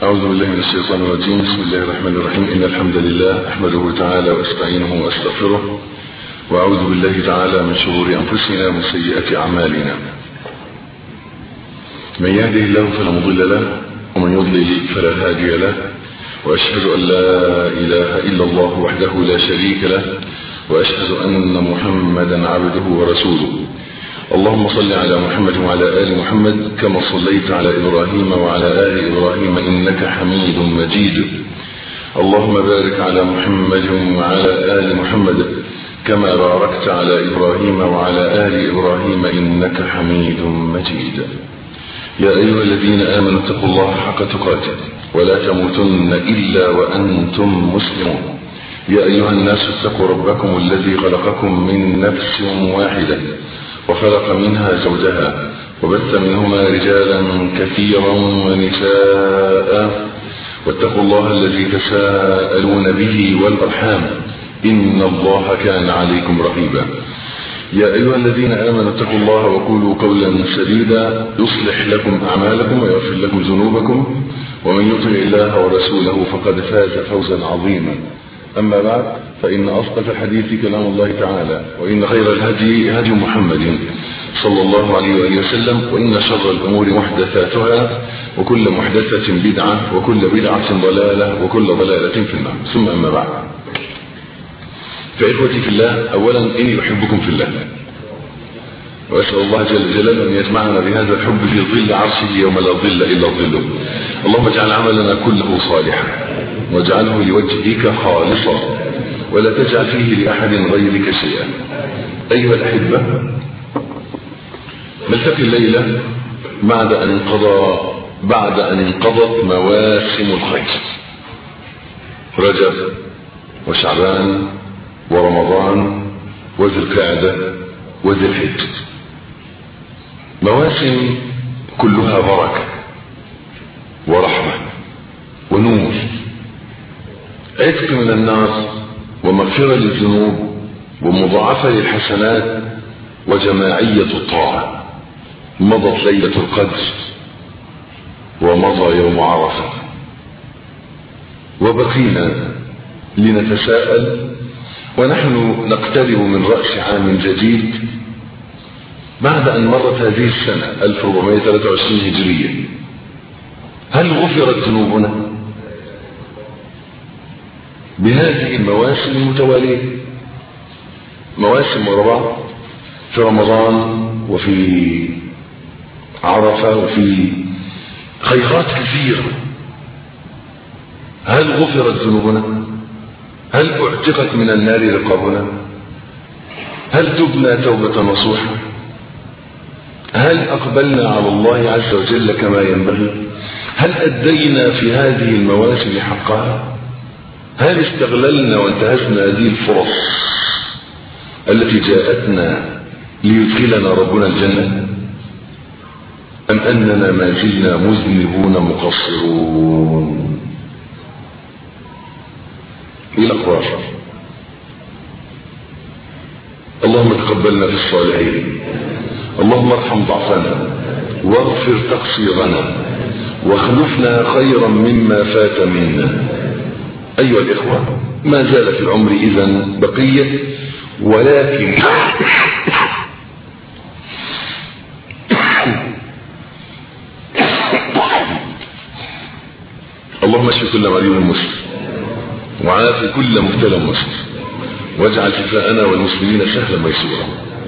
أعوذ بالله من الشيطان الرجيم بسم الله الرحمن الرحيم إن الحمد لله أحمده تعالى وأستعينه وأستغفره وأعوذ بالله تعالى من شرور أنفسنا ومن سيئات أعمالنا من يهده الله فلا مضل له ومن يضلل فلا هادي له وأشهد أن لا إله إلا الله وحده لا شريك له وأشهد أن محمدا عبده ورسوله اللهم صل على محمد وعلى آل محمد كما صليت على إبراهيم وعلى آل إبراهيم إنك حميد مجيد اللهم بارك على محمد وعلى آل محمد كما باركت على إبراهيم وعلى آل إبراهيم إنك حميد مجيد يا أيها الذين آمنوا اتقوا الله حق تقاته ولا تموتن إلا وأنتم مسلمون يا أيها الناس اتقوا ربكم الذي خلقكم من نفس واحدة وخلق منها زوجها وبث منهما رجالا كثيرا ونساء واتقوا الله الذي تساءلون به والأرحام إن الله كان عليكم رقيبا يا أيها الذين آمنوا اتقوا الله وقولوا قولا سديدا يصلح لكم أعمالكم ويغفر لكم ذنوبكم ومن يطع الله ورسوله فقد فاز فوزا عظيما أما بعد فإن أصدق الحديث كلام الله تعالى وإن خير الهدي هدي محمد صلى الله عليه وآله وسلم وإن شر الأمور محدثاتها وكل محدثة بدعة وكل بدعة ضلالة وكل ضلالة في النار ثم أما بعد فإخوتي في الله أولا إني أحبكم في الله وأسأل الله جل جلاله أن يجمعنا بهذا الحب في ظل عرشه يوم لا ظل إلا ظله اللهم اجعل عملنا كله صالحا واجعله لوجهك خالصا ولا تجعل فيه لأحد غيرك شيئا أيها الأحبة نلتقي الليلة بعد أن انقضى بعد أن انقضت مواسم الخير رجب وشعبان ورمضان وذي القعدة وذي الحج مواسم كلها بركة ورحمة ونور عتق من النار ومغفرة للذنوب ومضاعفة للحسنات وجماعية الطاعة مضت ليلة القدر ومضى يوم عرفة وبقينا لنتساءل ونحن نقترب من رأس عام جديد بعد أن مرت هذه السنة 1423 هجرية هل غفرت ذنوبنا بهذه المواسم المتوالية مواسم ورا بعض في رمضان وفي عرفة وفي خيرات كثيرة هل غفرت ذنوبنا هل اعتقت من النار رقابنا هل تبنى توبة نصوحة هل أقبلنا على الله عز وجل كما ينبغي هل أدينا في هذه المواسم حقها هل استغللنا وانتهزنا هذه الفرص التي جاءتنا ليدخلنا ربنا الجنة أم أننا ما زلنا مذنبون مقصرون إلى الأقرار اللهم تقبلنا في الصالحين اللهم ارحم ضعفنا واغفر تقصيرنا واخلفنا خيرا مما فات منا أيها الإخوة ما زال في العمر إذا بقية ولكن اللهم اشف كل مريض مسلم وعاف كل مبتلى مسلم واجعل شفاءنا والمسلمين سهلا ميسورا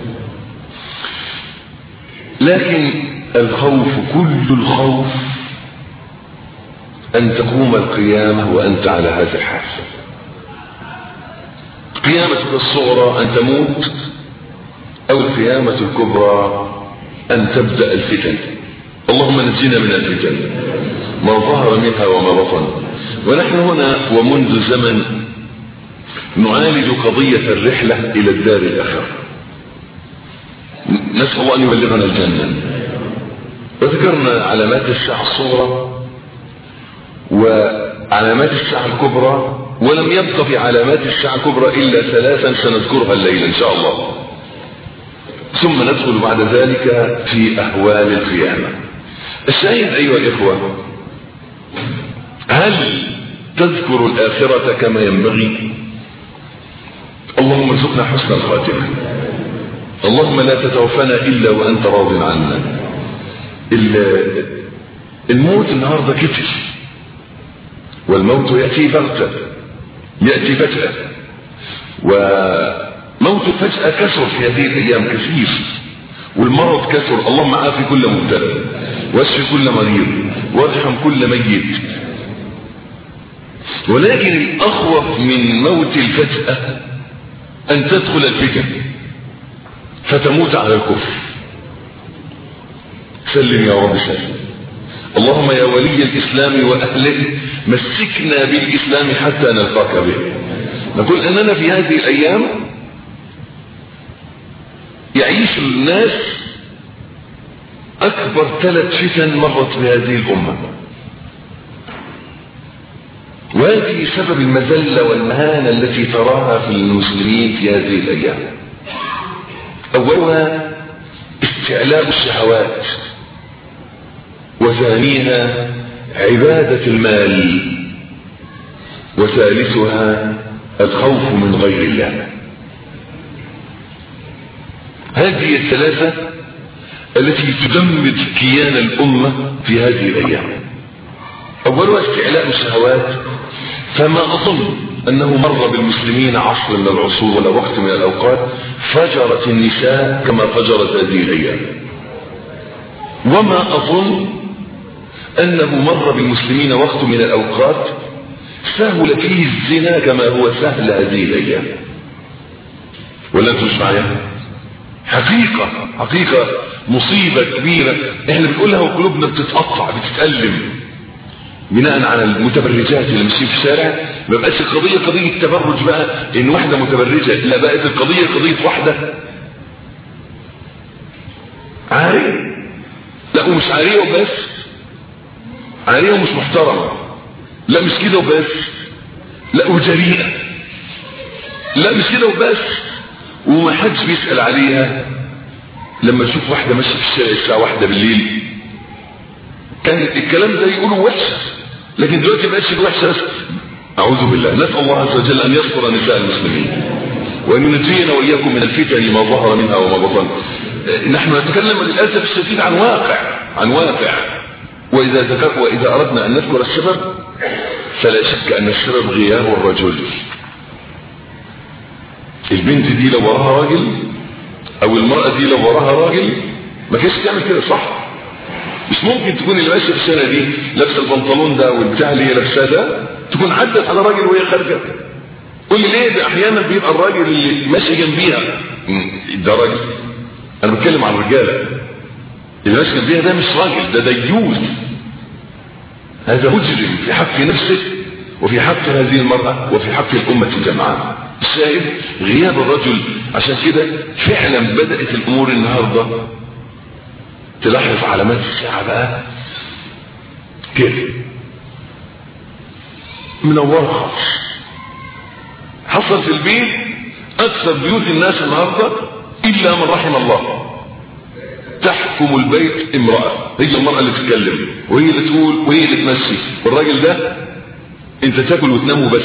لكن الخوف كل الخوف أن تقوم القيامة وأنت على هذا الحال قيامتك الصغرى أن تموت أو القيامة الكبرى أن تبدأ الفتن اللهم نجينا من الفتن ما ظهر منها وما بطن ونحن هنا ومنذ زمن نعالج قضية الرحلة إلى الدار الآخرة نسأل الله أن يبلغنا الجنة وذكرنا علامات الساعة الصغرى وعلامات الساعة الكبرى ولم يبق في علامات الساعة الكبرى إلا ثلاثا سنذكرها الليلة إن شاء الله ثم ندخل بعد ذلك في أهوال القيامة الشاهد أيها الإخوة هل تذكر الآخرة كما ينبغي اللهم ارزقنا حسن الخاتمة اللهم لا تتوفنا إلا وأنت راض عنا الموت النهاردة كتر والموت يأتي بغتة يأتي فجأة وموت فجأة كثر في هذه الأيام كثير والمرض كثر اللهم عافي كل مبتلى واشف كل مريض وارحم كل ميت ولكن الأخوف من موت الفجأة أن تدخل الفتن فتموت على الكفر سلم يا رب سلم اللهم يا ولي الإسلام وأهله مسكنا بالإسلام حتى نلقاك به نقول أننا في هذه الأيام يعيش الناس أكبر ثلاث فتن مرت بهذه الأمة وهذه سبب المذلة والمهانة التي تراها في المسلمين في هذه الأيام أولها استعلاء الشهوات وثانيها عبادة المال وثالثها الخوف من غير الله هذه الثلاثة التي تدمج كيان الأمة في هذه الأيام أولها استعلاء الشهوات فما أظن أنه مر بالمسلمين عصر من العصور ولا وقت من الأوقات فجرت النساء كما فجرت هذه الأيام وما أظن أنه مر بالمسلمين وقت من الأوقات سهل فيه الزنا كما هو سهل هذه الأيام ولا انتم مش معايا حقيقة حقيقة مصيبة كبيرة احنا بنقولها وقلوبنا بتتقطع بتتألم بناء على المتبرجات اللي ماشيين في الشارع ما بقاش القضية قضية تبرج بقى ان واحدة متبرجة لا بقت القضية قضية واحدة عارية لا ومش عارية وبس عارية ومش محترمة لا مش كده وبس لا وجريئة لا مش كده وبس وما حدش بيسأل عليها لما تشوف واحدة ماشية في الشارع الساعة واحدة بالليل كان الكلام ده يقولوا وحشة لكن دلوقتي بقتش وحشة بس أعوذ بالله نسأل الله عز وجل أن يستر نساء المسلمين وأن ينجينا وإياكم من الفتن ما ظهر منها وما بطن نحن نتكلم للأسف الشديد عن واقع عن واقع وإذا ذكر وإذا أردنا أن نذكر السبب فلا شك أن السبب غياب الرجل البنت دي لو وراها راجل أو المرأة دي لو وراها راجل ما كانش تعمل كده صح مش ممكن تكون اللي ماشيه في السنه دي لابسه البنطلون ده والبتاع اللي هي لابساه ده تكون عدت على راجل وهي خارجه قول لي ليه ده احيانا بيبقى الراجل اللي ماشي جنبيها ده راجل انا بتكلم عن الرجاله اللي ماشي جنبيها ده مش راجل ده ديوث هذا مجرم في حق نفسه وفي حق هذه المرأة وفي حق الأمة جمعاء الشاهد غياب الرجل عشان كده فعلا بدأت الأمور النهاردة تلاحظ علامات الساعة بقى كده منورة خالص حصل في البيت أكثر بيوت الناس النهاردة إلا من رحم الله تحكم البيت امرأة هي المرأة اللي تتكلم وهي اللي تقول وهي اللي تمشي والراجل ده انت تاكل وتنام وبس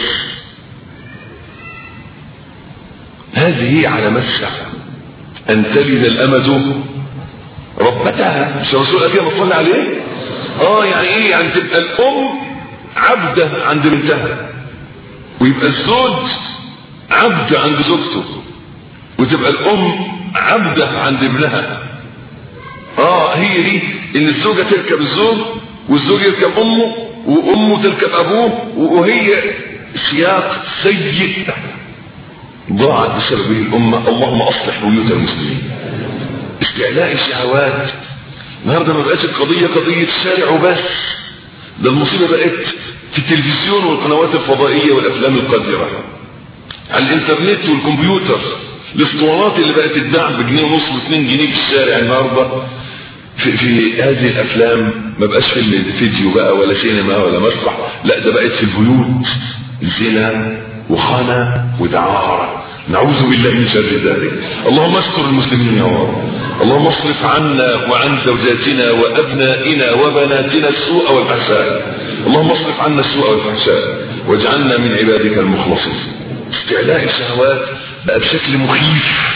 هذه هي علامات الساعة أن تلد الأمة ربتها مش الرسول قال كده بتصلي عليه اه يعني ايه يعني تبقى الام عبدة عند بنتها ويبقى الزوج عبد عند زوجته وتبقى الام عبدة عند ابنها اه هي دي ان الزوجة تركب الزوج والزوج يركب امه وامه تركب ابوه وهي سياق سيء ضاعت بسببه الامة اللهم اصلح بيوت المسلمين استعلاء الشهوات النهارده ما بقتش القضيه قضيه الشارع وبس ده المصيبه بقت في التلفزيون والقنوات الفضائيه والافلام القذره على الانترنت والكمبيوتر الاسطوانات اللي بقت تتباع بجنيه ونص و2 جنيه في الشارع النهارده في, في هذه الافلام ما بقاش فيلم فيديو بقى ولا سينما ولا مسرح لا ده بقت في البيوت زنا وخنا ودعاره نعوذ بالله من شر ذلك اللهم استر المسلمين يا رب اللهم اصرف عنا وعن زوجاتنا وابنائنا وبناتنا السوء والفحشاء اللهم اصرف عنا السوء والفحشاء واجعلنا من عبادك المخلصين استعلاء الشهوات بقى بشكل مخيف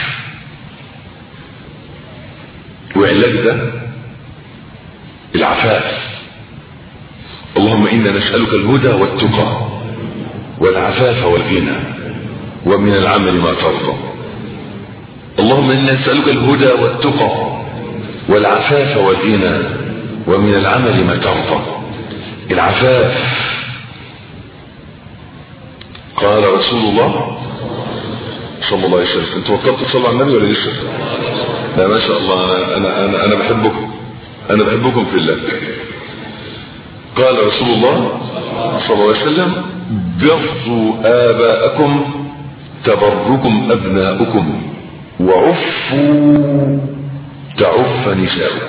وعلاج ده العفاف اللهم إنا نسألك الهدى والتقى والعفاف والغنى ومن العمل ما ترضى اللهم إنا نسألك الهدى والتقى والعفاف والغنى ومن العمل ما ترضى العفاف قال رسول الله صلى الله عليه وسلم انتوا وقفتوا تصلوا على النبي ولا لسه لا ما شاء الله انا انا انا بحبكم انا بحبكم في الله قال رسول الله صلى الله عليه وسلم بروا آباءكم تبركم أبناؤكم وعفوا تعف نساؤكم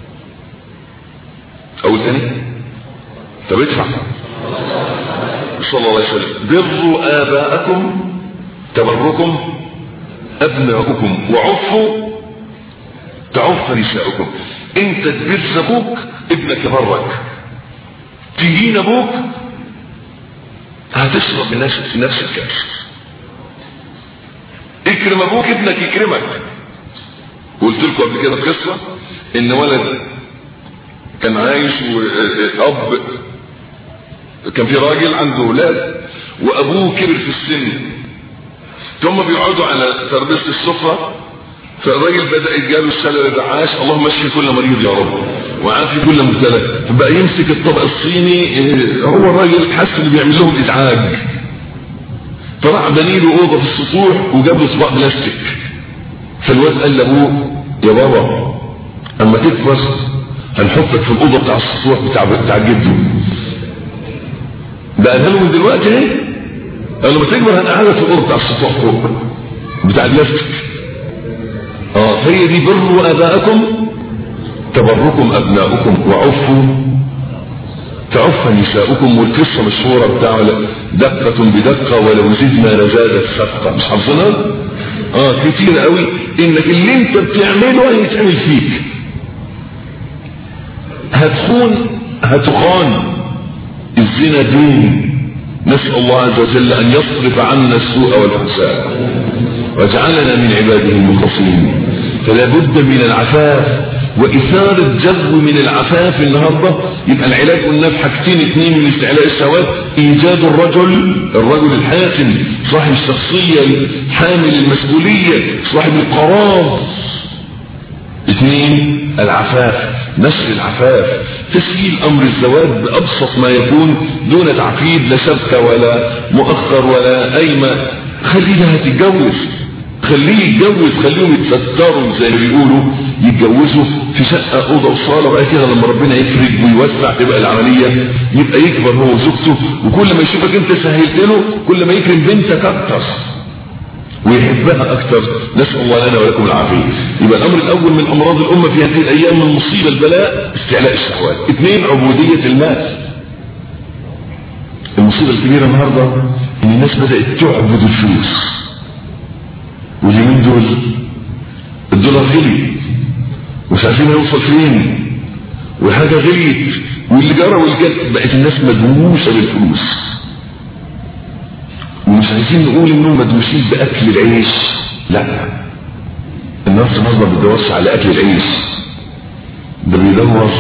أول ثاني طب ادفع صلى الله عليه وسلم بروا آباءكم تبركم أبناؤكم وعفوا تعف نساؤكم انت تبر ابوك ابنك يبرك تهين ابوك هتشرب من نفس نفس الكاس اكرم ابوك ابنك يكرمك قلت لكم قبل كده قصه ان ولد كان عايش واب كان في راجل عنده اولاد وابوه كبر في السن ثم بيقعدوا على ترابيزه السفره فالراجل بدا يجاله الشلل الرعاش اللهم اشفي كل مريض يا رب وعافي كل مبتلى فبقى يمسك الطبق الصيني هو الراجل حس انه بيعمل لهم ازعاج فراح بني له اوضه في السطوح وجاب له صباع بلاستيك فالواد قال لابوه يا بابا اما تكبر هنحطك في الاوضه بتاع السطوح بتاع بتاع جده ده قالها له من دلوقتي اهي قال له لما تكبر هنقعدك في الاوضه بتاع السطوح فوق بتاع البلاستيك اه هي دي بروا اباءكم تبركم ابناؤكم وعفوا تعف نساؤكم والقصه مشهوره بتاع دقه بدقه ولو زدنا لزادت سقطه مش حافظينها؟ اه كتير قوي انك اللي انت بتعمله هيتعمل فيك هتخون هتخان الزنا دين نسأل الله عز وجل أن يصرف عنا السوء والفحشاء واجعلنا من عباده المخلصين فلا بد من العفاف وإثارة جو من العفاف النهاردة يبقى العلاج قلنا في حاجتين اثنين من استعلاء الشهوات إيجاد الرجل الرجل الحاسم صاحب الشخصية حامل المسؤولية صاحب القرار اثنين العفاف نشر العفاف تسهيل امر الزواج بابسط ما يكون دون تعقيد لا شبكه ولا مؤخر ولا ايمه خليها تتجوز خليه يتجوز خليهم يتستروا زي ما بيقولوا يتجوزوا في شقه اوضه وصاله وبعد كده لما ربنا يفرج ويوسع تبقى العمليه يبقى يكبر هو وزوجته وكل ما يشوفك انت سهلت له كل ما يكرم بنتك اكتر ويحبها اكثر نسال الله لنا ولكم العافيه يبقى الامر الاول من امراض الامه في هذه الايام من مصيبه البلاء استعلاء الشهوات اثنين عبوديه المال المصيبه الكبيره النهارده ان الناس بدات تعبد الفلوس واليومين دول الدولار غلي ومش عارفين هيوصل فين وحاجه غليت واللي جرى واللي جت بقت الناس مدووسه بالفلوس ومش عايزين نقول انهم مدوسين باكل العيش لا الناس النهارده ما بيدورش على اكل العيش ده بيدور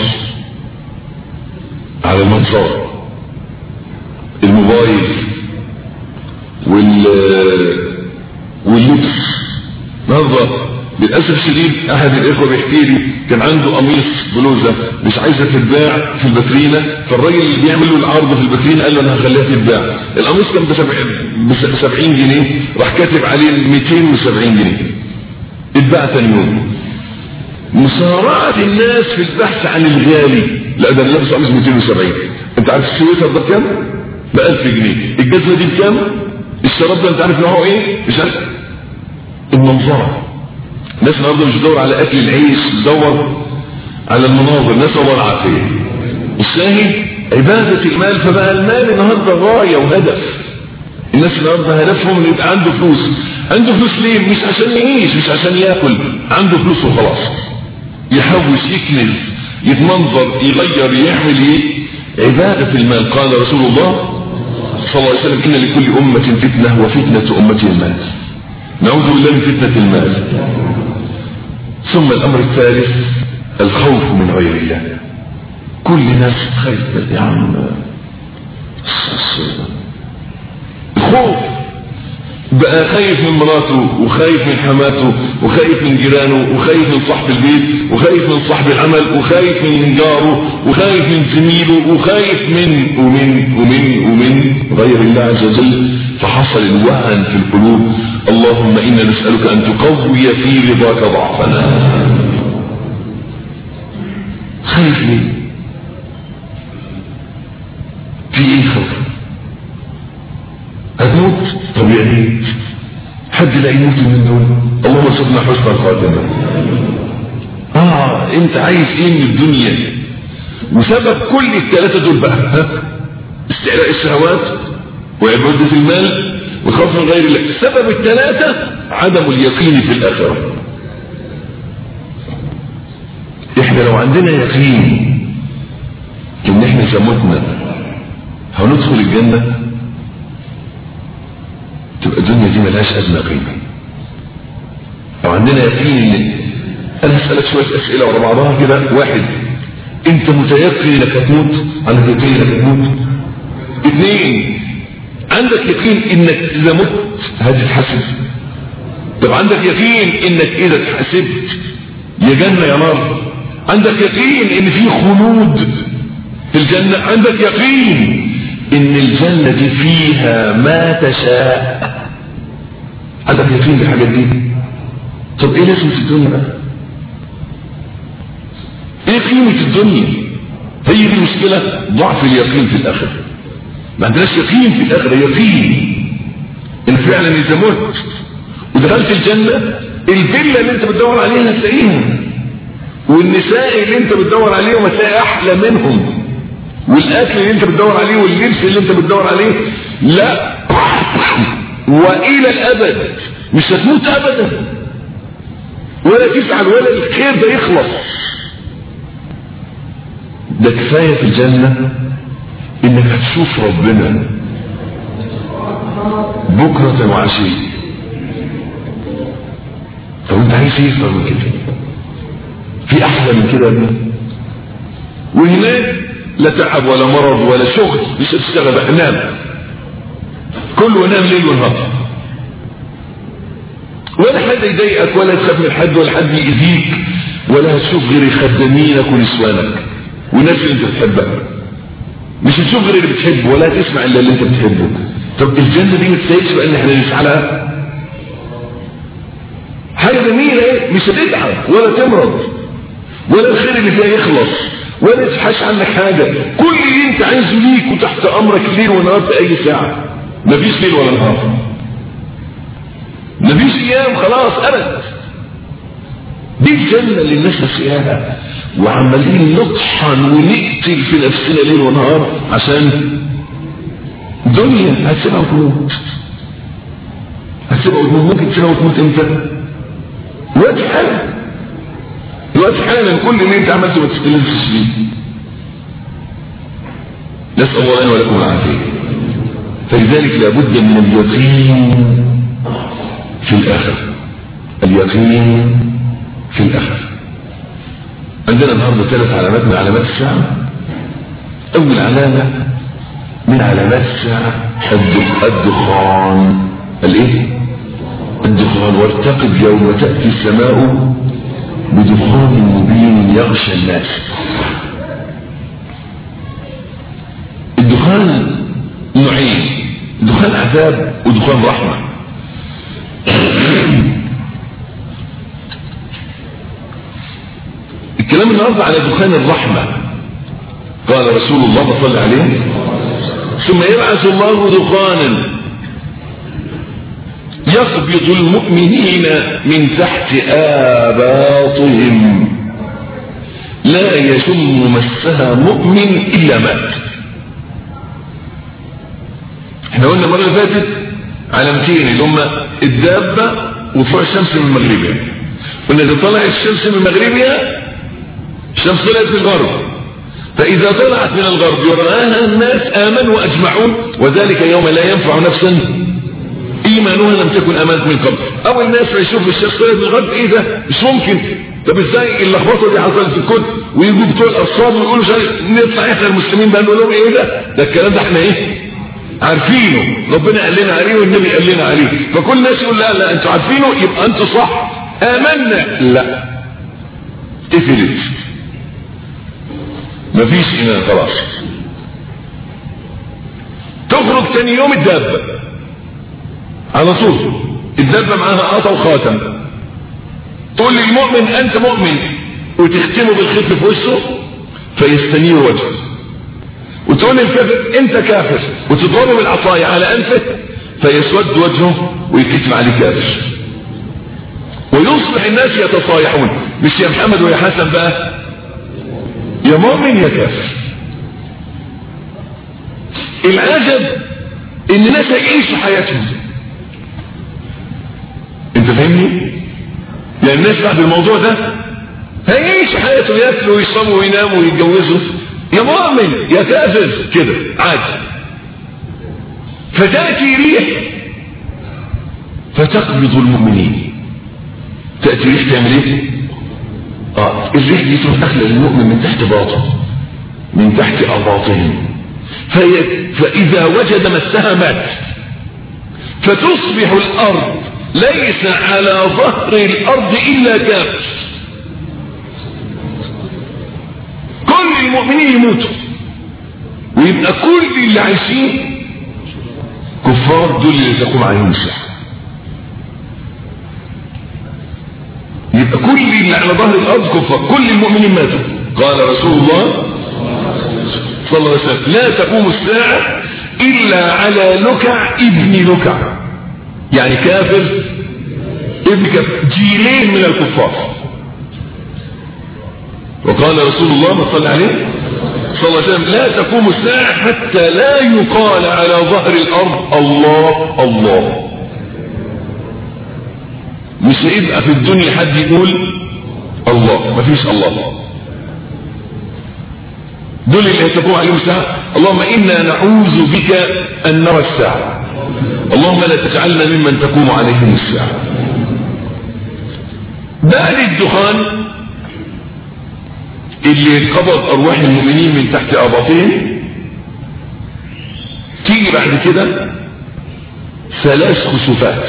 على المنظر الموبايل وال واللبس النهارده للاسف الشديد احد الاخوه بيحكي لي كان عنده قميص بلوزه مش عايزه تتباع في الباترينا فالراجل اللي بيعمل له العرض في الباترينا قال له انا هخليها تتباع القميص كان ب 70 جنيه راح كاتب عليه 270 جنيه اتباع ثاني يوم مسارعة الناس في البحث عن الغالي لا ده انا لابس قميص 270 انت عارف السويتر ده بكام؟ ب 1000 جنيه الجزمه دي بكام؟ الشراب ده انت عارف نوعه ايه؟ مش عارف المنظره الناس النهارده مش بتدور على اكل العيش بتدور على المناظر نسال الله العافيه الشاهد عباده المال فبقى المال النهارده غايه وهدف الناس النهارده هدفهم انه يبقى عنده فلوس عنده فلوس ليه مش عشان يعيش مش عشان ياكل عنده فلوس وخلاص يحوش يكنز يتمنظر يغير يعمل ايه عبادة المال قال رسول الله صلى الله عليه وسلم إن لكل أمة فتنة وفتنة أمة المال نعوذ بالله من فتنة المال ثم الأمر الثالث الخوف من غير الله كل ناس خايف يا عم الخوف بقى خايف من مراته وخايف من حماته وخايف من جيرانه وخايف من صاحب البيت وخايف من صاحب العمل وخايف من جاره وخايف من زميله وخايف من ومن ومن ومن غير الله عز وجل فحصل الوهن في القلوب اللهم إنا نسألك أن تقوي في رضاك ضعفنا خايف ليه في ايه خوف هتموت طب يعني حد لا يموت من دول اللهم ارزقنا حسن الخاتمه اه انت عايز ايه من الدنيا وسبب كل الثلاثه دول بقى ها استعلاء الشهوات وعباده المال وخوف من غير الله سبب الثلاثه عدم اليقين في الاخره احنا لو عندنا يقين ان احنا اذا متنا هندخل الجنه تبقى الدنيا دي ملهاش ادنى قيمه لو عندنا يقين ان انا هسالك شويه اسئله ورا بعضها كده واحد انت متيقن انك هتموت عندك يقين انك هتموت اثنين عندك يقين انك اذا مت هتتحاسب طب عندك يقين انك اذا اتحاسبت يا جنه يا نار عندك يقين ان في خلود في الجنه عندك يقين ان الجنة دي فيها ما تشاء عندك يقين بالحاجات دي طب ايه لازم في الدنيا بقى ايه قيمة الدنيا هي دي المشكلة ضعف اليقين في الاخرة ما عندناش يقين في الاخرة يقين ان فعلا اذا مت ودخلت الجنة الفيلا اللي انت بتدور عليها هتلاقيها والنساء اللي انت بتدور عليهم هتلاقي احلى منهم والاكل اللي انت بتدور عليه واللبس اللي انت بتدور عليه لا والى الابد مش هتموت ابدا ولا تزعل ولا الخير ده يخلص ده كفايه في الجنه انك هتشوف ربنا بكره وعشيه طب انت عايز ايه اكتر من كده في احلى من كده يا ابني وهناك لا تعب ولا مرض ولا شغل مش هتشتغل بقى نام كله نام ليل ونهار ولا حد يضايقك ولا تخاف من حد ولا حد يأذيك ولا هتشوف غير خدامينك ونسوانك والناس اللي انت بتحبها مش هتشوف غير اللي بتحبه ولا هتسمع الا اللي انت بتحبه طب الجنه دي ما تستاهلش بقى ان احنا نسعى لها حاجه جميله ايه مش هتتعب ولا تمرض ولا الخير اللي فيها يخلص ولا تبحث عنك حاجة كل اللي انت عايزه ليك وتحت امرك ليل ونهار في اي ساعة مفيش ليل ولا نهار مفيش ايام خلاص ابد دي الجنة اللي الناس نسيها وعمالين نطحن ونقتل في نفسنا ليل ونهار عشان دنيا هتسيبها وتموت هتسيبها وتموت ممكن تسيبها وتموت امتى؟ وقت حالا دلوقتي حالا كل اللي انت عملته ما تستلمش فيه نسأل الله لنا ولكم العافية فلذلك لابد من اليقين في الآخر اليقين في الآخر عندنا النهارده ثلاث علامات من علامات الساعة أول علامة من علامات الساعة الدخان الايه؟ الدخان وارتقب يوم تأتي السماء بدخان مبين يغشى الناس الدخان نوعين دخان عذاب ودخان رحمة الكلام النهارده على دخان الرحمة قال رسول الله صلى الله عليه ثم يبعث الله دخانا يقبض المؤمنين من تحت آباطهم لا يشم مسها مؤمن إلا مات احنا قلنا المرة اللي فاتت علامتين اللي هم الدابة وطلوع الشمس من مغربها قلنا إذا طلعت الشمس من مغربها الشمس طلعت في الغرب فإذا طلعت من الغرب ورآها الناس آمنوا وأجمعون وذلك يوم لا ينفع نفسا إيمانها لم تكن آمنت من قبل أول الناس يشوف الشخص طلع من الغرب إيه ده مش ممكن طب ازاي اللخبطه دي حصلت في الكون ويجوا بتوع الارصاد ويقولوا نطلع احنا المسلمين بقى نقول لهم ايه ده ده الكلام ده احنا ايه عارفينه ربنا قال لنا عليه والنبي قال لنا عليه فكل الناس يقول لا لا انتوا عارفينه يبقى انتوا صح امنا لا قفلت مفيش ايمان خلاص تخرج تاني يوم الدابه على طول الدابه معاها قطع وخاتم تقول للمؤمن انت مؤمن وتختمه بالختم في وشه فيستنير وجهه وتقول للكافر انت كافر وتضربه بالعصاية على انفه فيسود وجهه ويكتب عليه كافر ويصبح الناس يتصايحون مش يا محمد ويا حسن بقى يا مؤمن يا كافر العجب ان الناس يعيشوا حياتهم انت فاهمني يعني الناس بعد الموضوع ده هيعيشوا حياتهم ياكلوا ويشربوا ويناموا ويتجوزوا يا مؤمن يا كافر كده عادي فتأتي ريح فتقبض المؤمنين تأتي ريح تعمل ايه اه الريح دي تروح داخله للمؤمن من تحت باطن من تحت اباطهم في فاذا وجد مسها مات فتصبح الارض ليس على ظهر الارض الا كافر كل المؤمنين يموتوا ويبقى كل اللي عايشين كفار دول اللي تقوم عليهم الساعه يبقى كل اللي على ظهر الارض كفار كل المؤمنين ماتوا قال رسول الله صلى الله عليه وسلم لا تقوم الساعه الا على لكع ابن لكع يعني كافر ابن كافر جيلين من الكفار وقال رسول الله ما صلى عليه صلى الله عليه وسلم لا تقوم الساعة حتى لا يقال على ظهر الأرض الله الله مش هيبقى في الدنيا حد يقول الله ما فيش الله دول اللي هتقوم عليهم الساعة اللهم إنا نعوذ بك أن نرى الساعة اللهم لا تجعلنا ممن تقوم عليهم الساعة بعد الدخان اللي قبض ارواح المؤمنين من تحت اباطهم تيجي بعد كده ثلاث خسوفات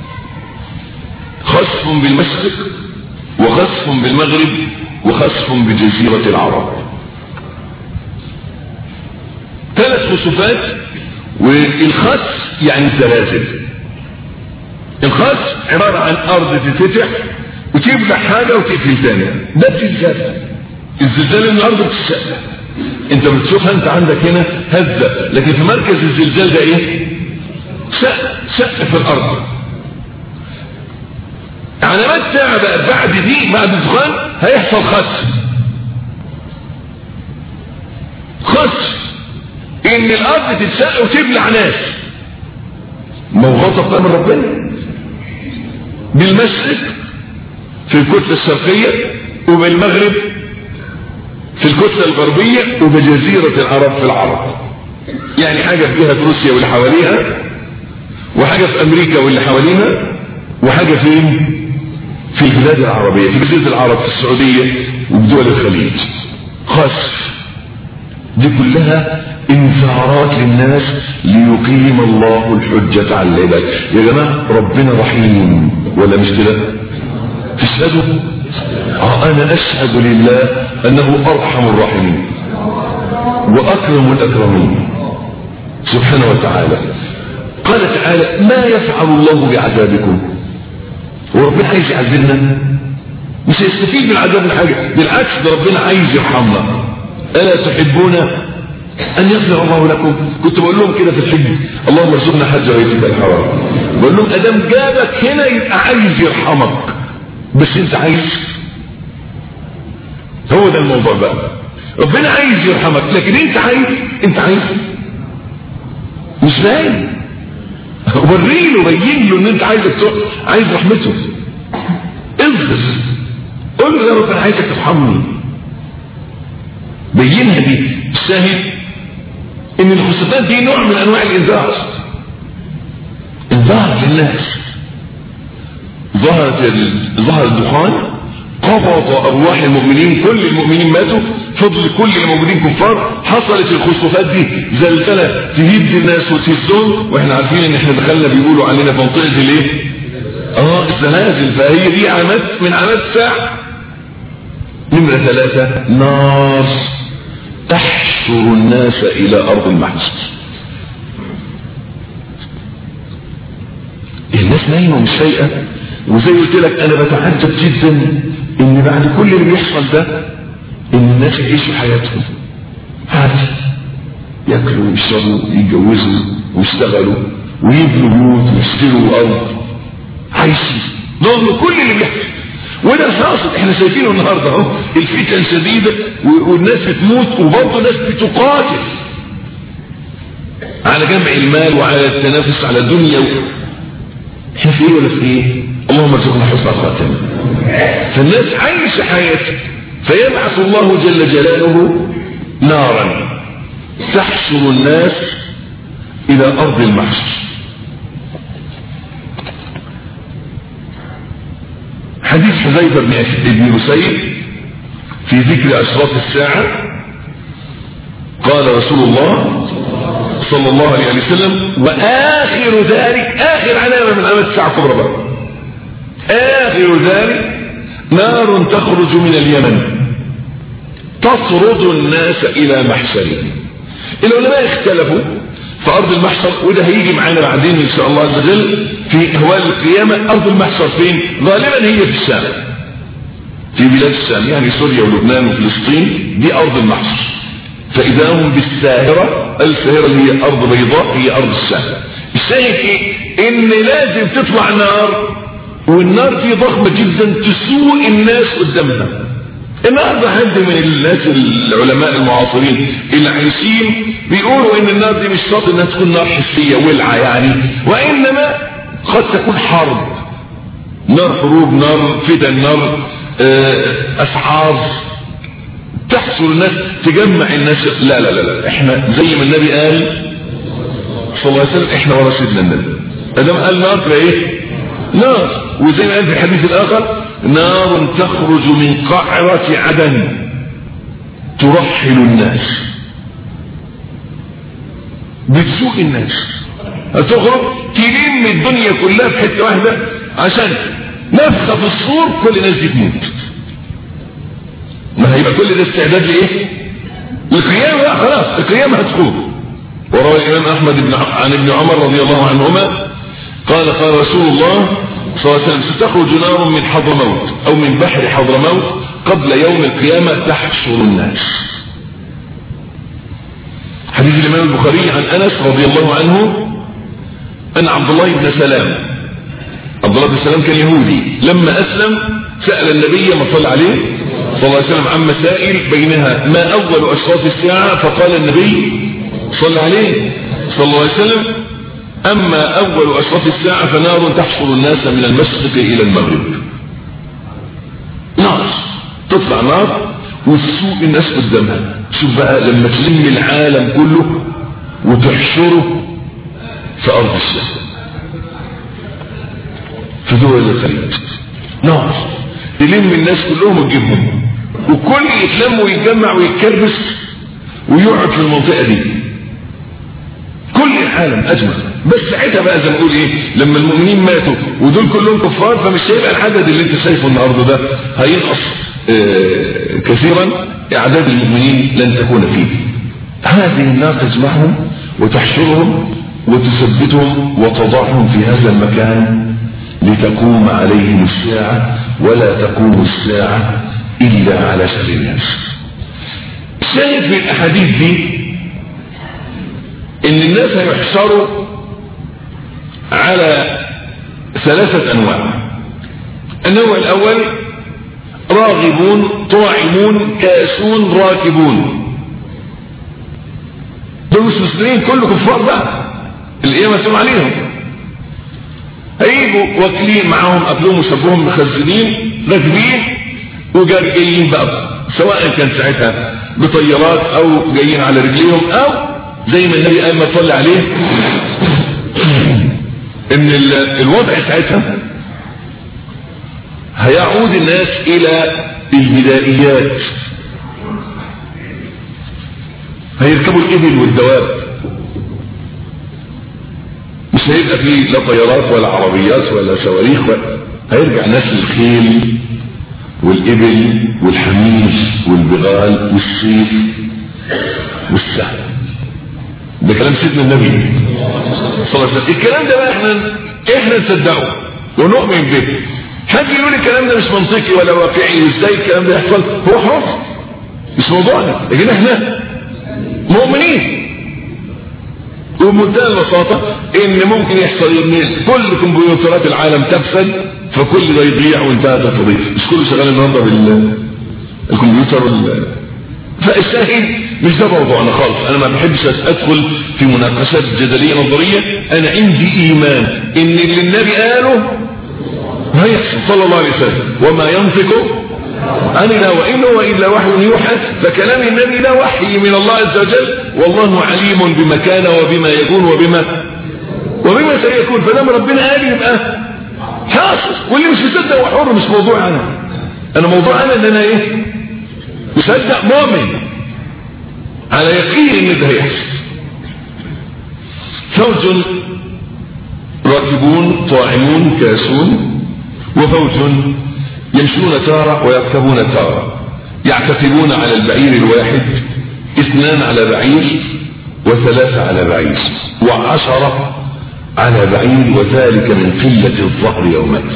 خسف بالمشرق وخسف بالمغرب وخسف بجزيرة العرب ثلاث خسوفات والخسف يعني زلازل الخسف عبارة عن ارض تتفتح وتبلع حاجة وتقفل ثانية ده الزلزال الزلزال ان الارض بتشق انت بتشوفها انت عندك هنا هزة لكن في مركز الزلزال ده ايه شق شق في الارض علامات ساعة بقى بعد دي بعد الدخان هيحصل خسف خسف ان الارض تتشق وتبلع ناس ما هو غضب بقى من ربنا بالمشرق في الكتلة الشرقية وبالمغرب في الكتلة الغربية وبجزيرة العرب في العرب يعني حاجة في جهة روسيا واللي حواليها وحاجة في أمريكا واللي حواليها وحاجة فين في البلاد العربية في جزيرة العرب في السعودية وبدول الخليج خسف دي كلها انذارات للناس ليقيم الله الحجة على العباد يا جماعة ربنا رحيم ولا مش كده تشهدوا آه انا اشهد لله انه ارحم الراحمين واكرم الاكرمين سبحانه وتعالى قال تعالى ما يفعل الله بعذابكم وربنا عايز يعذبنا مش هيستفيد من العذاب حاجه بالعكس ده ربنا عايز يرحمنا الا تحبون ان يغفر الله لكم كنت بقول لهم كده في الحج اللهم ارزقنا حج بيتك الحرام بقول لهم ادام جابك هنا يبقى عايز يرحمك بس انت عايز هو ده الموضوع بقى ربنا عايز يرحمك لكن انت عايز انت عايز مش باين وريله بين له ان انت عايز عايز رحمته اظهر قول له يا رب انا عايزك ترحمني بينها دي الشاهد ان الخسفان دي نوع من انواع الانذار انذار للناس ظهرت ظهر الدخان قبض ارواح المؤمنين كل المؤمنين ماتوا فضل كل الموجودين كفار حصلت الخسوفات دي زلزله تهد الناس وتهزهم واحنا عارفين ان احنا دخلنا بيقولوا علينا في منطقه الايه؟ اه الزلازل فهي دي علامات من علامات الساعه نمره ثلاثه نار تحشر الناس الى ارض المحشر الناس نايمه مش فايقه وزي قلت لك انا بتعجب جدا ان بعد كل اللي بيحصل ده ان الناس يعيشوا حياتهم عادي ياكلوا ويشربوا ويتجوزوا ويشتغلوا ويبنوا بيوت ويشتروا ارض عايشين رغم كل اللي بيحصل وده الحاصل احنا شايفينه النهارده اهو الفتن شديده والناس بتموت وبرضه ناس بتقاتل على جمع المال وعلى التنافس على الدنيا احنا في ايه ولا في ايه اللهم ارزقنا حسن الخاتمه فالناس عايشه حياتها فيبعث الله جل جلاله نارا تحشر الناس الى ارض المحشر حديث حذيفه بن ابن مسيب في ذكر اشراط الساعه قال رسول الله صلى الله عليه وسلم واخر ذلك اخر علامه من علامات الساعه الكبرى بقى اخر ذلك نار تخرج من اليمن تطرد الناس الى محشرهم العلماء اختلفوا في ارض المحشر وده هيجي معانا بعدين ان شاء الله عز وجل في اهوال القيامه ارض المحشر فين غالبا هي في الشام في بلاد الشام يعني سوريا ولبنان وفلسطين دي ارض المحشر فاذا هم بالساهره الساهره اللي هي ارض بيضاء هي ارض الشام الشاهد ايه ان لازم تطلع نار والنار دي ضخمه جدا تسوء الناس قدامها النهارده حد من الناس العلماء المعاصرين اللي عايشين بيقولوا ان النار دي مش شرط انها تكون نار حسيه ولعه يعني وانما قد تكون حرب نار حروب نار فتن نار اسعار تحصل الناس تجمع الناس لا لا لا لا احنا زي ما النبي قال صلى الله عليه وسلم احنا ورا سيدنا النبي ادم قال نار تبقى ايه نار وزي ما قال في الحديث الاخر نار تخرج من قعرة عدن ترحل الناس بتسوق الناس هتخرج تلم الدنيا كلها في حته واحده عشان نفخه في الصور كل الناس دي تموت ما هيبقى كل ده استعداد لايه؟ القيامه بقى خلاص القيامه هتكون وروى الامام احمد بن عن ابن عمر رضي الله عنهما قال قال رسول الله صلى الله عليه وسلم ستخرج نار من حضرموت او من بحر حضرموت قبل يوم القيامة تحشر الناس حديث الامام البخاري عن انس رضي الله عنه ان عبد الله بن سلام عبد الله بن سلام كان يهودي لما اسلم سأل النبي ما صلى عليه صلى الله عليه وسلم عن مسائل بينها ما اول اشراط الساعة فقال النبي صلى عليه صلى الله عليه وسلم أما أول أشراط الساعة فنار تحصر الناس من المشرق إلى المغرب نار تطلع نار وتسوق الناس قدامها شوف بقى لما تلم العالم كله وتحشره في أرض الشام في دول الخليج نار تلم الناس كلهم وتجيبهم وكل يتلم ويتجمع ويتكربس ويقعد في المنطقة دي كل العالم اجمع بس ساعتها بقى زي ما نقول ايه لما المؤمنين ماتوا ودول كلهم كفار فمش هيبقى العدد اللي انت شايفه النهارده ده هينقص اه كثيرا اعداد المؤمنين لن تكون فيه هذه النار تجمعهم وتحشرهم وتثبتهم وتضعهم في هذا المكان لتقوم عليهم الساعة ولا تقوم الساعة إلا على شر الناس شايف في الأحاديث دي ان الناس هيحشروا على ثلاثة انواع النوع الاول راغبون طاعمون كاسون راكبون دول مش مسلمين كله كفار بقى القيامة مسؤول عليهم هيجوا واكلين معاهم اكلهم وشربهم مخزنين راكبين وجارجين بقى سواء كان ساعتها بطيارات او جايين على رجليهم او زي ما النبي قال ما تصلي عليه ان الوضع ساعتها هيعود الناس الى البدائيات هيركبوا الابل والدواب مش هيبقى فيه لا طيارات ولا عربيات ولا صواريخ هيرجع ناس الخيل والإبل والحمير والبغال والسيف والسهم ده كلام سيدنا النبي صلى الله عليه وسلم الكلام ده بقى احنا احنا نصدقه ونؤمن به حد يقول الكلام ده مش منطقي ولا واقعي وازاي الكلام ده يحصل هو حر مش موضوعنا لكن احنا مؤمنين وبمنتهى البساطة ان ممكن يحصل ان كل كمبيوترات العالم تفسد فكل ده يضيع وانتهت القضية مش كله شغال النهارده بالكمبيوتر وال... فالشاهد مش ده موضوعنا خالص انا ما بحبش ادخل في مناقشات جدلية نظرية انا عندي ايمان ان اللي النبي قاله هيحصل صلى الله عليه وسلم وما ينطق عن الهوى إن هو إلا وحي يوحى فكلام النبي ده وحي من الله عز وجل والله عليم بما كان وبما يكون وبما وبما سيكون فلما ربنا قال يبقى حاصل واللي مش مصدق هو حر مش موضوع انا انا موضوع انا ان انا ايه مصدق مؤمن على يقين ان ده هيحصل فوج راكبون طاعمون كاسون وفوج يمشون تارة ويركبون تارة يعتقبون على البعير الواحد اثنان على بعير وثلاثة على بعير وعشرة على بعير وذلك من قلة الظهر يومئذ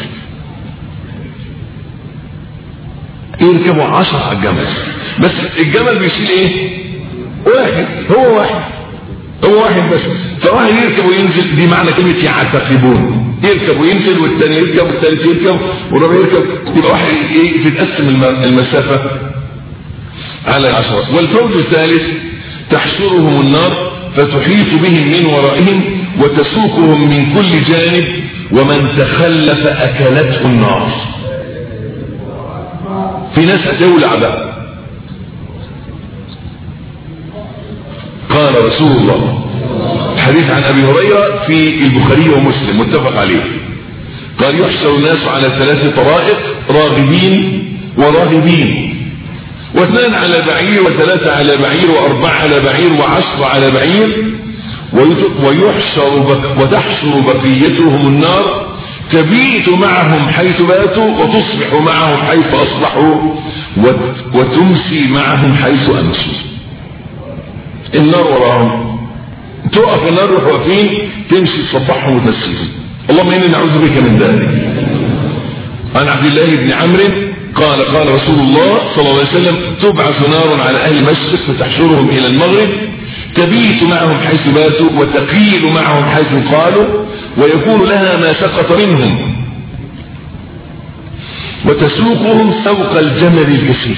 يركبوا عشرة على الجمل بس الجمل بيشيل ايه واحد هو واحد هو واحد بس فواحد يركب وينزل دي معنى كلمة يعتقبون يركب وينزل والثاني يركب والثالث يركب والرابع يركب يبقى واحد ايه تتقسم المسافة على عشرة والفوج الثالث تحشرهم النار فتحيط بهم من ورائهم وتسوقهم من كل جانب ومن تخلف أكلته النار في ناس هتولع بقى قال رسول الله حديث عن أبي هريرة في البخاري ومسلم متفق عليه قال يحشر الناس على ثلاث طرائق راغبين وراهبين واثنان على بعير وثلاثة على بعير وأربعة على بعير وعشرة على بعير ويحشر بك وتحشر بقيتهم النار تبيت معهم حيث باتوا وتصبح معهم حيث أصبحوا وتمسي معهم حيث أمسوا النار وراهم تقف النار روح واقفين تمشي تصبحهم وتنسيهم اللهم إني نعوذ بك من ذلك عن عبد الله بن عمرو قال قال رسول الله صلى الله عليه وسلم تبعث نار على أهل المشرق فتحشرهم إلى المغرب تبيت معهم حيث باتوا وتقيل معهم حيث قالوا ويكون لها ما سقط منهم وتسوقهم سوق الجمل الكثير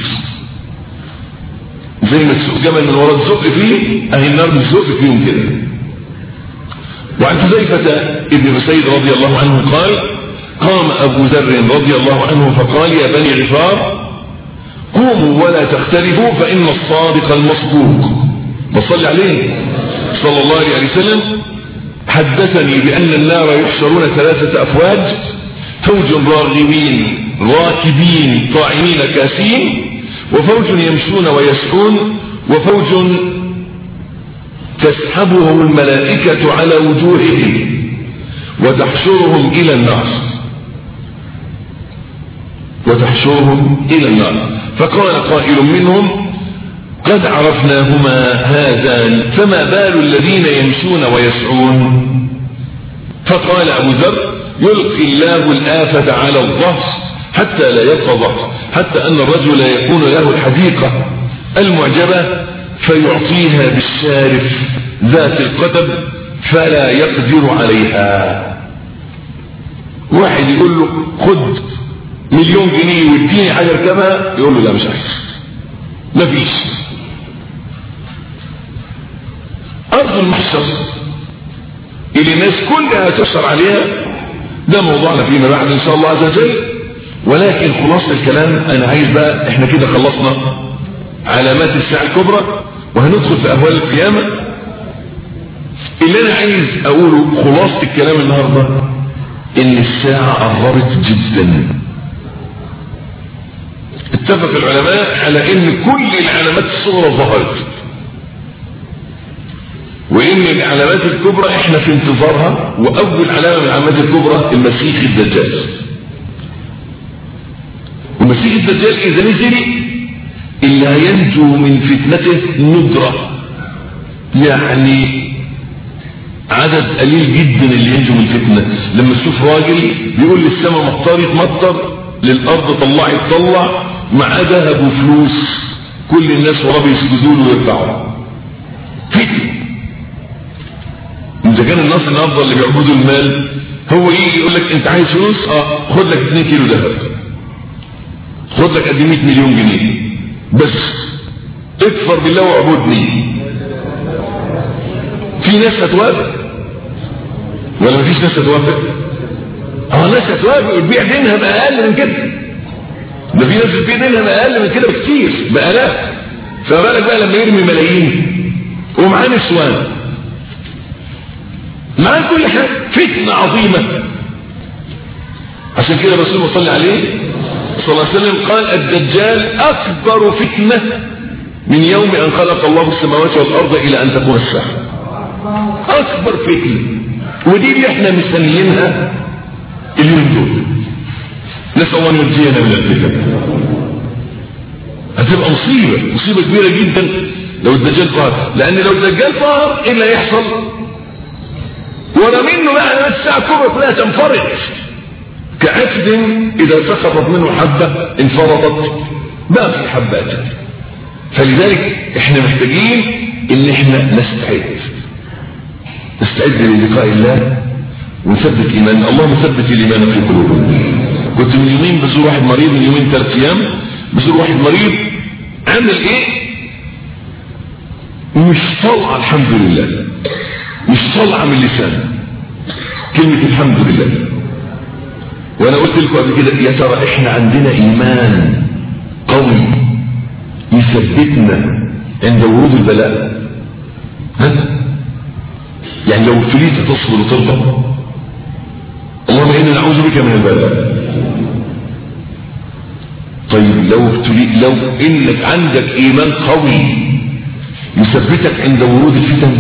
زي ما تسوق جمل من وراء تزق فيه اهي النار بتزق فيهم كده وعن حذيفة ابن مسيد رضي الله عنه قال قام ابو ذر رضي الله عنه فقال يا بني غفار قوموا ولا تختلفوا فان الصادق المصدوق وصلي عليه صلى الله عليه وسلم حدثني بان النار يحشرون ثلاثة افواج فوج راغبين راكبين طاعمين كاسين وفوج يمشون ويسعون وفوج تسحبهم الملائكة على وجوههم وتحشرهم إلى النار وتحشرهم إلى النار فقال قائل منهم قد عرفناهما هذان فما بال الذين يمشون ويسعون فقال أبو ذر يلقي الله الآفة على الظهر حتى لا يبقى ظهر حتى أن الرجل يكون له الحديقة المعجبة فيعطيها بالشارف ذات القدم فلا يقدر عليها واحد يقول له خد مليون جنيه واديني حاجة اركبها يقول له لا مش عايز مفيش أرض المحشر اللي الناس كلها تشعر عليها ده موضوعنا فيما بعد إن شاء الله عز وجل ولكن خلاصة الكلام أنا عايز بقى إحنا كده خلصنا علامات الساعة الكبرى وهندخل في أهوال القيامة اللي أنا عايز أقوله خلاصة الكلام النهاردة إن الساعة قربت جدا اتفق العلماء على إن كل العلامات الصغرى ظهرت وإن العلامات الكبرى إحنا في انتظارها وأول علامة من العلامات الكبرى المسيح الدجال ومسيح الدجال إذا نزل اللي هينجو من فتنته ندرة يعني عدد قليل جدا اللي ينجو من الفتنة لما تشوف راجل بيقول للسماء مطري تمطر للأرض طلعي تطلع معاه ذهب وفلوس كل الناس وراه بيسجدوا له ويرفعوا فتنة إذا كان الناس النهارده اللي بيعبدوا المال هو يجي يقول لك أنت عايز فلوس؟ أه خد لك 2 كيلو ذهب خد لك قد 100 مليون جنيه بس اكفر بالله واعبدني في ناس هتوافق ولا مفيش ناس هتوافق اه ناس هتوافق وتبيع دينها باقل من كده ده في ناس بتبيع دينها باقل من كده بكتير بالاف فما بالك بقى لما يرمي ملايين ومعاه نسوان معاه كل حاجه فتنه عظيمه عشان كده الرسول صلى عليه صلى الله عليه وسلم قال الدجال أكبر فتنة من يوم أن خلق الله السماوات والأرض إلى أن تكون الساعة أكبر فتنة ودي اللي احنا مستنيينها اليوم دول نسأل الله أن ينجينا من الفتن هتبقى مصيبة مصيبة كبيرة جدا لو الدجال ظهر لأن لو الدجال ظهر إيه اللي هيحصل؟ ورا منه بقى الساعة كبرى كلها تنفرد كعقد إذا سقطت منه حبة انفرطت باقي حبات فلذلك احنا محتاجين ان احنا نستعد نستعد للقاء الله ونثبت ايماننا اللهم ثبت الايمان في قلوبنا كنت من يومين بزور واحد مريض من يومين ثلاث ايام بزور واحد مريض عامل ايه مش طالعه الحمد لله مش طالعه من لسانه كلمه الحمد لله وانا قلت لكم قبل كده يا ترى احنا عندنا ايمان قوي يثبتنا عند ورود البلاء ها يعني لو ابتليت تصبر وترضى اللهم انا نعوذ بك من البلاء طيب لو ابتليت لو انك عندك ايمان قوي يثبتك عند ورود الفتن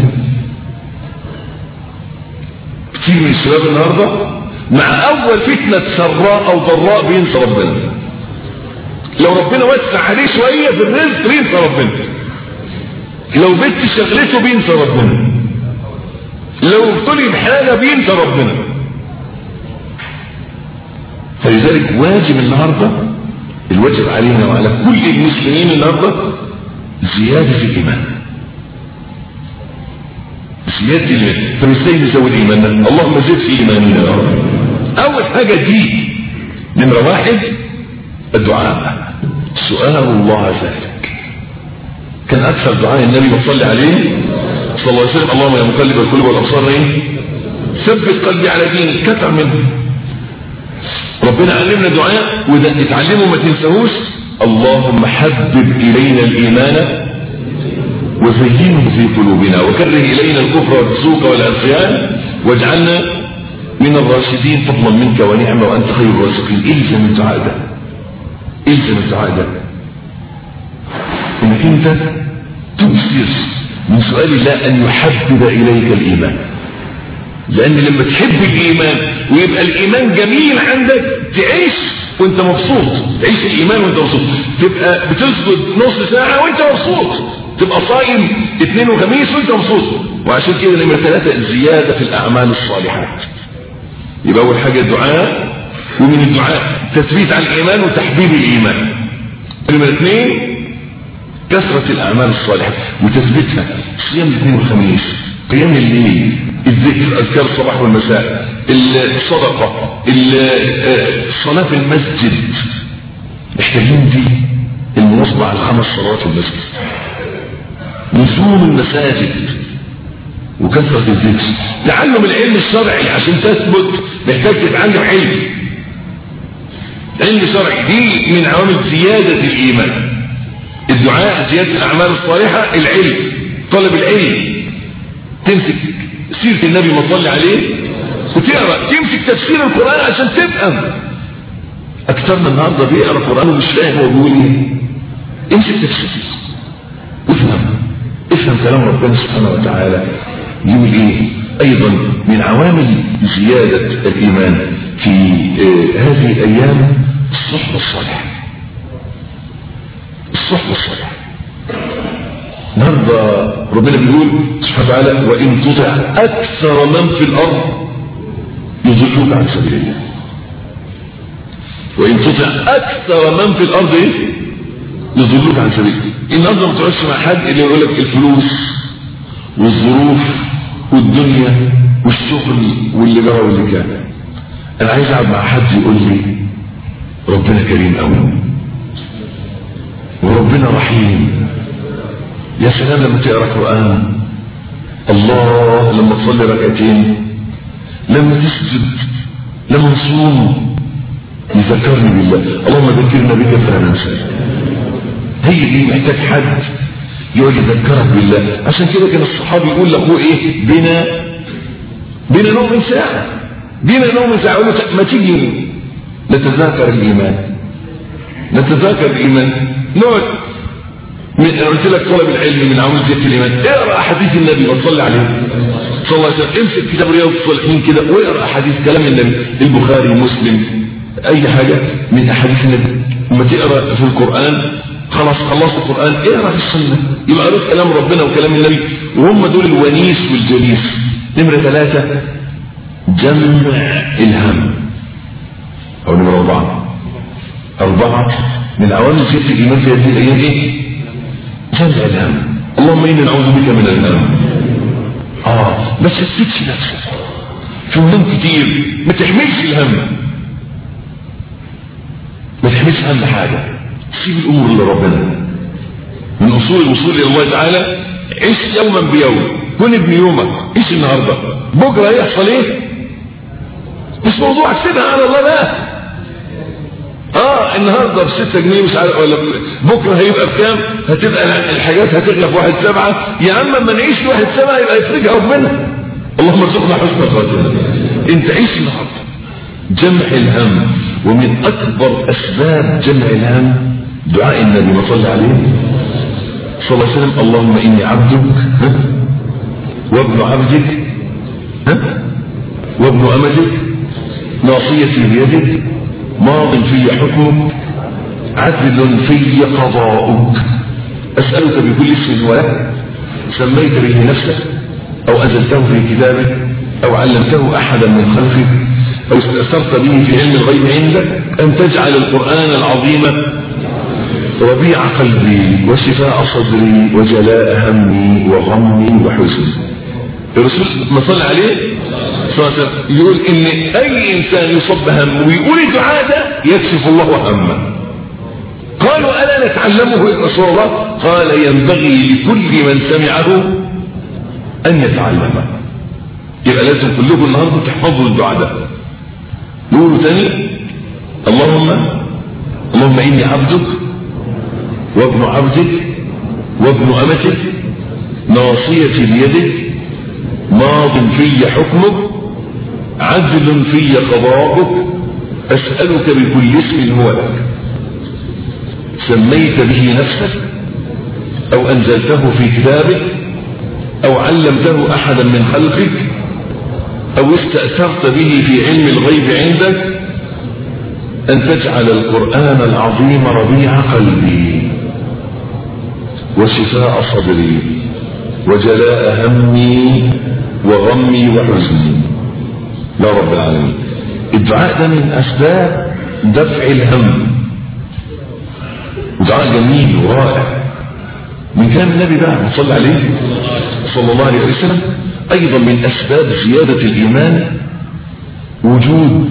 كتير من الشباب النهارده مع اول فتنة سراء او ضراء بينسى ربنا لو ربنا وسع عليه شوية في الرزق بينسى ربنا لو بنت شغلته بينسى ربنا لو ابتلي بحاجة بينسى ربنا فلذلك واجب النهاردة الواجب علينا وعلى كل المسلمين النهاردة زيادة الإيمان زيادة الإيمان فنستيجي نزود إيماننا اللهم زد في إيماننا يا رب أول حاجة دي نمرة واحد الدعاء سؤال الله ذلك كان أكثر دعاء النبي صلى عليه صلى الله عليه وسلم اللهم يا مقلب القلوب والأبصار ايه ثبت قلبي على دينك كتر منه ربنا علمنا دعاء وده اتعلمه ما تنساهوش اللهم حبب إلينا الإيمان وزينه في قلوبنا وكره إلينا الكفر والفسوق والعصيان واجعلنا من الراشدين فضلا منك ونعمة وأنت خير الرازقين إلزم الدعاء ده إلزم الدعاء ده إنك أنت تبصر من سؤال الله أن يحبب إليك الإيمان لأن لما تحب الإيمان ويبقى الإيمان جميل عندك تعيش وانت مبسوط تعيش الإيمان وانت مبسوط تبقى بتسجد نص ساعة وانت مبسوط تبقى صايم اثنين وخميس وانت مبسوط وعشان كده نمرة ثلاثة الزيادة في الأعمال الصالحات يبقى أول حاجة الدعاء ومن الدعاء تثبيت على الإيمان وتحبيب الإيمان نمرة اثنين كثرة الأعمال الصالحة وتثبيتها صيام الاثنين والخميس قيام الليل الذكر أذكار الصباح والمساء الصدقة الصلاة في المسجد محتاجين دي المواظبة على الخمس صلوات في المسجد لزوم المساجد وكثرة الذكر تعلم العلم الشرعي عشان تثبت محتاج تتعلم علم علم شرعي دي من عوامل زيادة الإيمان الدعاء زيادة الأعمال الصالحة العلم طلب العلم تمسك سيرة النبي ما تصلي عليه وتقرأ تمسك تفسير القرآن عشان تفهم أكثرنا النهاردة بيقرأ القرآن ومش فاهم هو بيقول إيه امسك تفسير افهم افهم كلام ربنا سبحانه وتعالى يقول إيه أيضا من عوامل زيادة الإيمان في آه هذه الأيام الصحبة الصالحة الصحبة الصالحة النهارده ربنا بيقول سبحانه وتعالى وإن تطع أكثر من في الأرض يضلوك عن سبيل الله وإن تطع أكثر من في الأرض إيه؟ يضلوك عن سبيل الله النهارده ما تقعدش مع حد اللي يقول لك الفلوس والظروف والدنيا والشغل واللي جرى واللي كان انا عايز اقعد مع حد يقول لي ربنا كريم قوي وربنا رحيم يا سلام لما تقرا قران الله لما تصلي ركعتين لما تسجد لما نصوم يذكرني بالله اللهم ذكرنا بك فلا ننسى هي دي محتاج حد يقعد يذكرك بالله عشان كده كان الصحابي يقول لاخوه ايه بنا بنا نوم ساعه بنا نوم ساعه يقول له ما تيجي نتذاكر الايمان نتذاكر الايمان نقعد من قلت لك طلب العلم من عوامل زياده الايمان اقرا احاديث النبي وصلي عليه صلى الله عليه وسلم امسك كتاب رياض الصالحين كده واقرا احاديث كلام النبي البخاري مسلم اي حاجه من احاديث النبي لما تقرا في القران خلاص خلصت القرآن اقرا في السنة يبقى قريت كلام ربنا وكلام النبي وهم دول الونيس والجليس نمرة ثلاثة جمع الهم أو نمرة أربعة أربعة من عوامل زيادة الإيمان في هذه الأيام إيه؟ جمع الهم اللهم إني نعوذ بك من الهم آه ما تشتتش نفسك في هموم كتير ما تحملش الهم ما تحملش هم حاجة سيب الامور لربنا من اصول الوصول الى الله تعالى عيش يوما بيوم كن ابن يومك عيش النهارده بكره هيحصل ايه مش موضوع سيبها على الله بقى اه النهارده ب 6 جنيه مش عارف ولا بكره هيبقى بكام هتبقى الحاجات هتغلى في واحد سبعة يا عم اما نعيش في واحد سبعة يبقى يفرجها ربنا اللهم ارزقنا حسن الخاتمه انت عيش النهارده جمع الهم ومن اكبر اسباب جمع الهم دعاء النبي ما صلى عليه صلى الله عليه وسلم اللهم إني عبدك ها؟ وابن عبدك ها؟ وابن أمتك ناصيتي بيدك ماض في حكمك عدل في قضاؤك أسألك بكل اسم ولك سميت به نفسك أو أنزلته في كتابك أو علمته أحدا من خلقك أو استأثرت به في علم الغيب عندك أن تجعل القرآن العظيم ربيع قلبي وشفاء صدري وجلاء همي وغمي وحزني الرسول ما صلى عليه صلى الله عليه وسلم يقول ان اي انسان يصب هم ويقول الدعاء ده يكشف الله همه قالوا الا نتعلمه يا رسول الله قال ينبغي لكل من سمعه ان يتعلمه يبقى لازم كلكم النهارده تحفظوا الدعاء ده نقوله تاني اللهم اللهم اني عبدك وابن عبدك وابن أمتك ناصيتي بيدك ماض في حكمك عدل في قضاءك أسألك بكل اسم هو لك سميت به نفسك أو أنزلته في كتابك أو علمته أحدا من خلقك أو استأثرت به في علم الغيب عندك أن تجعل القرآن العظيم ربيع قلبي وشفاء صدري وجلاء همي وغمي وحزني يا رب العالمين الدعاء ده من أسباب دفع الهم دعاء جميل ورائع من كلام النبي بقى صلى عليه صلى الله عليه وسلم أيضا من أسباب زيادة الإيمان وجود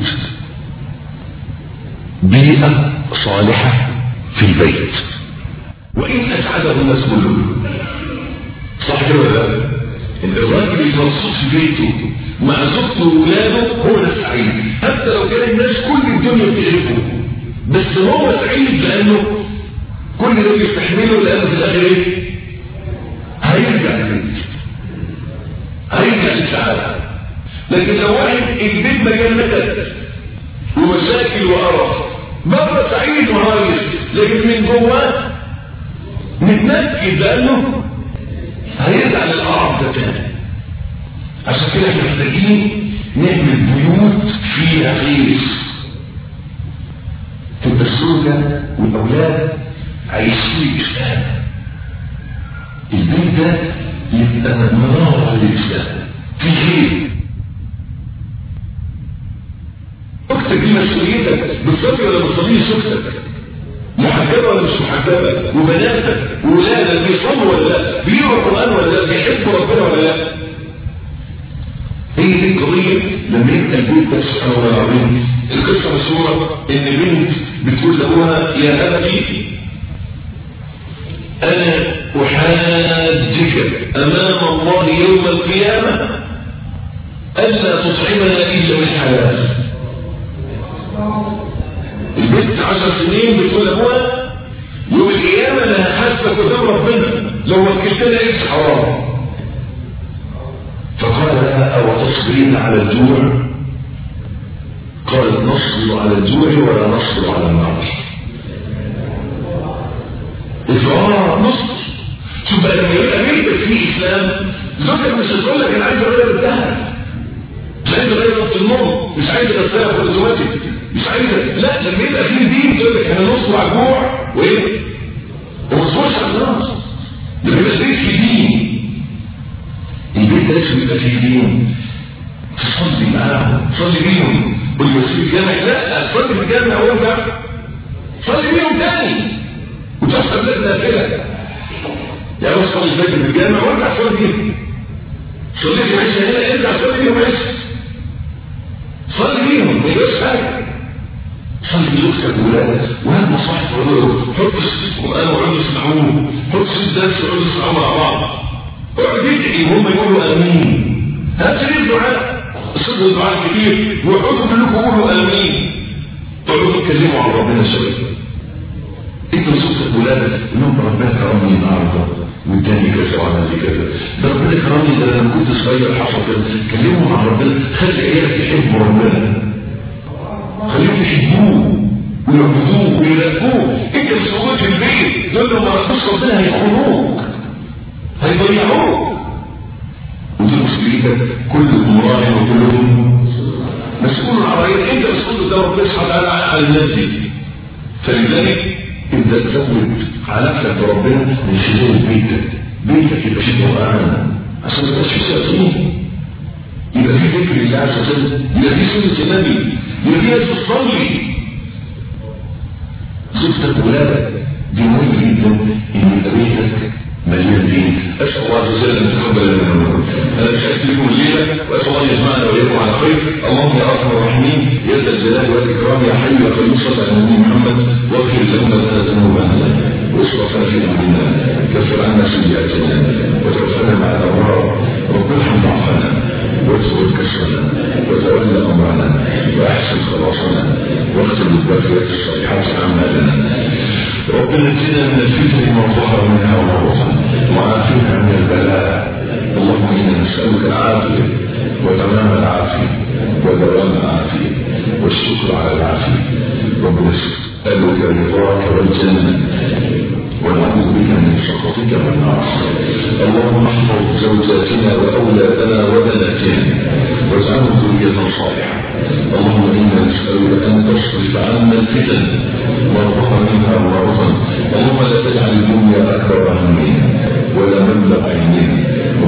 بيئة صالحة في البيت وإن أسعده الناس كلهم صح كده ولا لا؟ الراجل المبسوط في بيته مع زوجته وولاده هو السعيد حتى لو كان الناس كل الدنيا بتعرفه بس هو سعيد لأنه كل ده بيستحمله لانه في الاخر ايه هيرجع البيت هيرجع للسعاده لكن لو واحد البيت مجال نكد ومشاكل وقرف بره سعيد وهايص لكن من جواه متنكد لانه هيرجع للقرف ده تاني عشان كده احنا محتاجين نعمل بيوت فيها خير تبقى الزوجة والأولاد عايشين الإسلام البيت ده يبقى منارة للإسلام في خير اكتب دي مسؤوليتك بتصلي ولا بتصليش اختك محجبة ولا مش محجبة وبناتك وولادك بيصلوا ولا لا بيقروا القرآن ولا لا بيحبوا ربنا ولا لا هي دي القضية لما يبقى البيت ده سبحان الله العظيم القصة مشهورة ان بنت بتقول لابوها يا ابتي انا احاجك امام الله يوم القيامة الا تطعمنا الا بالحلال البنت عشر سنين بتقول لابوها يوم القيامة انا هحاسبك قدام ربنا لو وكلتنا ايه حرام فقال لها أو تصبرين على الجوع قالت نصبر على الجوع ولا نصبر على النار إفرار نصبر شوف بقى لما يبقى بيتك فيه إسلام زوجك مش هتقول لك أنا عايز أغير الذهب مش عايز أغير وقت النوم مش عايز أغير في أوتوماتيك مش عايز لا لما يبقى فيه دين تقول لك أنا نصبر على الجوع وإيه؟ وما تصبرش على النار لما يبقى البيت فيه دين البيت لازم يبقى فيه دين تصلي معاهم صلي بيهم والمسيح الجامع لا صلي في الجامع وارجع صلي بيهم تاني وتحسب لك نافله يا رب صلي الفجر في الجامع وارجع صلي بيهم صلي في عشاء هنا ارجع صلي بيهم عشاء صلي بيهم ما يبقاش حاجه صلي بزوجتك وولادك وهات مصاحف وغيره حط صوت قران وقعدوا يسمعوه حط صوت درس وقعدوا يسمعوه مع بعض اقعد ادعي وهم يقولوا امين هات ليه الدعاء صدق الدعاء كتير وقعدوا كلكم قولوا امين تقعدوا تتكلموا عن ربنا شويه انت صوتك ولادك انهم ربنا كرمني النهارده والتاني كذا وعمل لي كذا ده ربنا كرمني ده لما كنت صغير حصل كذا كلمهم عن ربنا خلي عيالك يحبوا ربنا خليهم يحبوه ويعبدوه ويلاقوه انت مش موجود في البيت دول لو ما ربوش ربنا هيخونوك هيضيعوك ودي مسؤوليتك كلكم راع وكلكم مسؤول عن رأيك انت مسؤول قدام ربنا سبحانه وتعالى على الناس دي فلذلك ابدا تزود علاقتك بربنا من خلال بيتك بيتك يبقى فيه قران عشان ما تبقاش فيه شياطين يبقى فيه ذكر الله عز وجل يبقى فيه سنه النبي يبقى فيه ناس بتصلي زوجتك ولادك دي مهم جدا ان يبقى بيتك مليان دين اسال الله عز وجل ان يتقبل منا انا شهدت لكم الليله واسال الله ان يجمعنا واياكم على خير اللهم يا ارحم الراحمين يا ذا الجلال والاكرام يا حي يا قيوم صل على النبي محمد واغفر لنا لنا ذنوبنا واسرفنا في امرنا كفر عنا سيئاتنا وتوفنا مع الابرار ربنا ارحم ضعفنا وازود كسرنا وتولى امرنا واحسن خلاصنا واختم بالبركات الصالحات اعمالنا ربنا اتنا من الفتن ما ظهر منها وما بطن وعافنا من البلاء اللهم انا نسالك العافيه وتمام العافيه ودوام العافيه والشكر على العافيه ربنا نسالك رضاك والجنه ونعوذ بك من سخطك والنار اللهم احفظ زوجاتنا واولادنا وبناتنا واجعلهم ذريه صالحه اللهم انا نسالك ان تصرف عنا الفتن ما ظهر منها وما بطن اللهم لا تجعل الدنيا اكبر همنا ولا مبلغ علمنا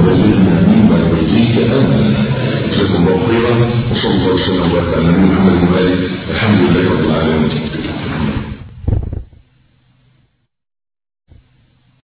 وبلغنا مما يرضيك امنا جزاكم الله خيرا وصلى الله وسلم وبارك على نبينا محمد